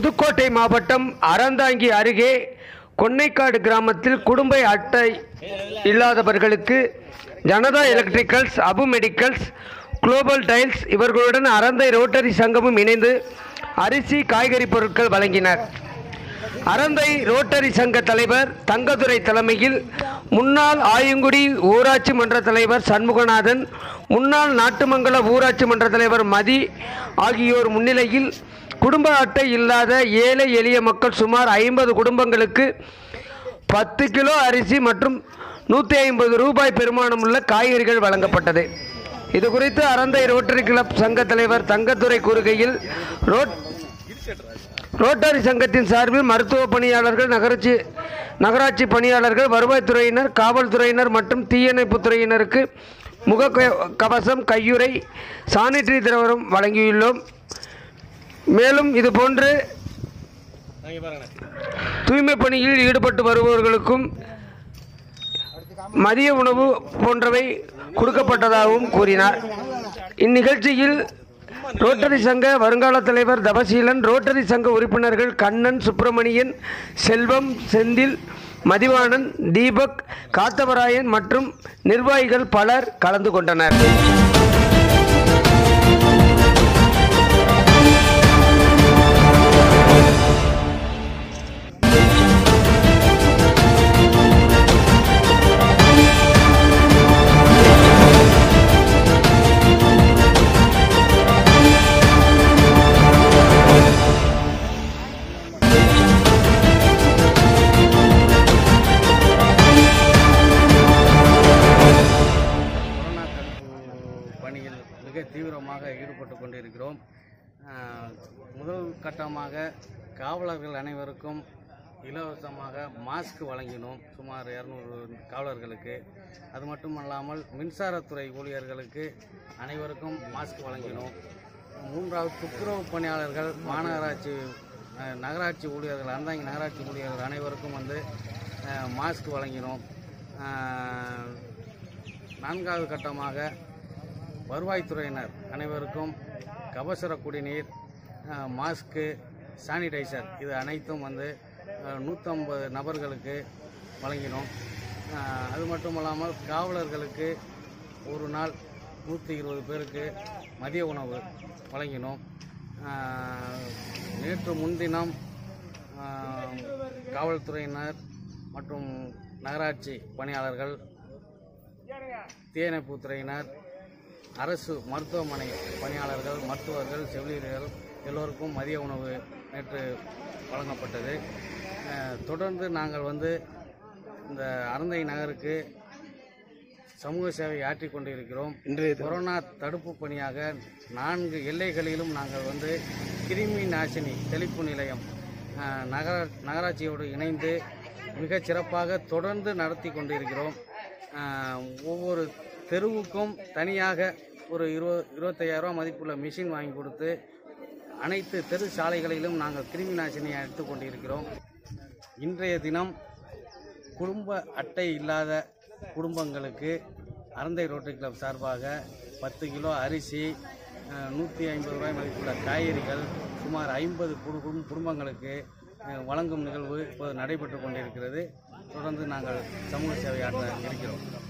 புதுக்கோட்டை மாவட்டம் அறந்தாங்கி அருகே கொன்னைக்காடு கிராமத்தில் குடும்ப அட்டை இல்லாதவர்களுக்கு Janata electricals Abu medicals global tiles இவர்களுடன் அறந்தை ரோட்டரி சங்கமும் இணைந்து அரிசி காய்கறி பொருட்கள் வழங்கினர் அறந்தை ரோட்டரி சங்க தலைவர் தங்கதுரை தலைமையில் முன்னாள் ஆயங்குடி ஊராட்சி மன்ற தலைவர் சண்முகநாதன் முன்னாள் நாட்டுமங்கல ஊராட்சி மன்ற தலைவர் மதி ஆகியோர் முன்னிலையில் குடும்ப அட்டை இல்லாத ஏழை எளிய மக்கள் சுமார் ஐம்பது குடும்பங்களுக்கு பத்து கிலோ அரிசி மற்றும் நூற்றி ஐம்பது ரூபாய் பெருமானமுள்ள காய்கறிகள் வழங்கப்பட்டது இது குறித்து அறந்தை ரோட்டரி கிளப் சங்க தலைவர் தங்கத்துரை கூறுகையில் ரோட் ரோட்டரி சங்கத்தின் சார்பில் மருத்துவ பணியாளர்கள் நகராட்சி நகராட்சி பணியாளர்கள் வருவாய்த்துறையினர் காவல்துறையினர் மற்றும் தீயணைப்புத் துறையினருக்கு முக கவசம் கையுறை சானிட்டரி திரவரம் வழங்கியுள்ளோம் மேலும் இதுபோன்று தூய்மை பணியில் ஈடுபட்டு வருபவர்களுக்கும் மதிய உணவு போன்றவை கொடுக்கப்பட்டதாகவும் கூறினார் இந்நிகழ்ச்சியில் ரோட்டரி சங்க வருங்கால தலைவர் தபசீலன் ரோட்டரி சங்க உறுப்பினர்கள் கண்ணன் சுப்பிரமணியன் செல்வம் செந்தில் மதிவாணன் தீபக் காத்தவராயன் மற்றும் நிர்வாகிகள் பலர் கலந்து கொண்டனர் கொரோனா தடுப்பு பணியில் மிக தீவிரமாக ஈடுபட்டு கொண்டிருக்கிறோம் ஆஹ், முதல் கட்டமாக காவலர்கள் அனைவருக்கும் இலவசமாக மாஸ்க் வழங்கினோம் சுமார் இரநூறு காவலர்களுக்கு அது மட்டுமல்லாமல் மின்சாரத்துறை ஊழியர்களுக்கு அனைவருக்கும் மாஸ்க் வழங்கினோம் மூன்றாவது துப்புரவு பணியாளர்கள் மாநகராட்சி அஹ், நகராட்சி ஊழியர்கள் அந்தாங்கி நகராட்சி ஊழியர்கள் அனைவருக்கும் வந்து அஹ், மாஸ்க் வழங்கினோம் ஆஹ், நான்காவது கட்டமாக வருவாய்த்துறையினர் அனைவருக்கும் கபசுர குடிநீர் அஹ், மாஸ்க்கு சானிடைசர் இது அனைத்தும் வந்து நூற்றம்பது நபர்களுக்கு வழங்கினோம் அஹ், அது மட்டும் இல்லாமல் காவலர்களுக்கு ஒரு நாள் நூற்றி இருபது பேருக்கு மதிய உணவு வழங்கினோம் அஹ், நேற்று முன்தினம் அஹ், காவல்துறையினர் மற்றும் நகராட்சி பணியாளர்கள் தீயணைப்புத்துறையினர் அரசு மருத்துவமனை பணியாளர்கள் மருத்துவர்கள் செவிலியர்கள் எல்லோருக்கும் மதிய உணவு நேற்று வழங்கப்பட்டது அஹ், தொடர்ந்து நாங்கள் வந்து இந்த அறந்தை நகருக்கு சமூக சேவை ஆற்றிக் கொண்டிருக்கிறோம் கொரோனா தடுப்பு பணியாக நான்கு எல்லைகளிலும் நாங்கள் வந்து கிருமி நாசினி தெளிப்பு நிலையம் அஹ், நகர நகராட்சியோடு இணைந்து மிகச் சிறப்பாக தொடர்ந்து நடத்தி கொண்டிருக்கிறோம் அஹ், ஒவ்வொரு தெருவுக்கும் தனியாக ஒரு இருபது இருபத்தையாயிரம் மதிப்புள்ள மிஷின் வாங்கி கொடுத்து அனைத்து தெரு சாலைகளிலும் நாங்கள் கிருமி நாசினியை எடுத்துக் கொண்டிருக்கிறோம் இன்றைய தினம் குடும்ப அட்டை இல்லாத குடும்பங்களுக்கு அறந்தை ரோட்டரி கிளப் சார்பாக பத்து கிலோ அரிசி நூற்றி ஐம்பது ரூபாய் மதிப்புள்ள காய்கறிகள் சுமார் ஐம்பது குடும்பங்களுக்கு அஹ், வழங்கும் நிகழ்வு இப்போது நடைபெற்று கொண்டிருக்கிறது தொடர்ந்து நாங்கள் சமூக சேவை ஆற்ற இருக்கிறோம்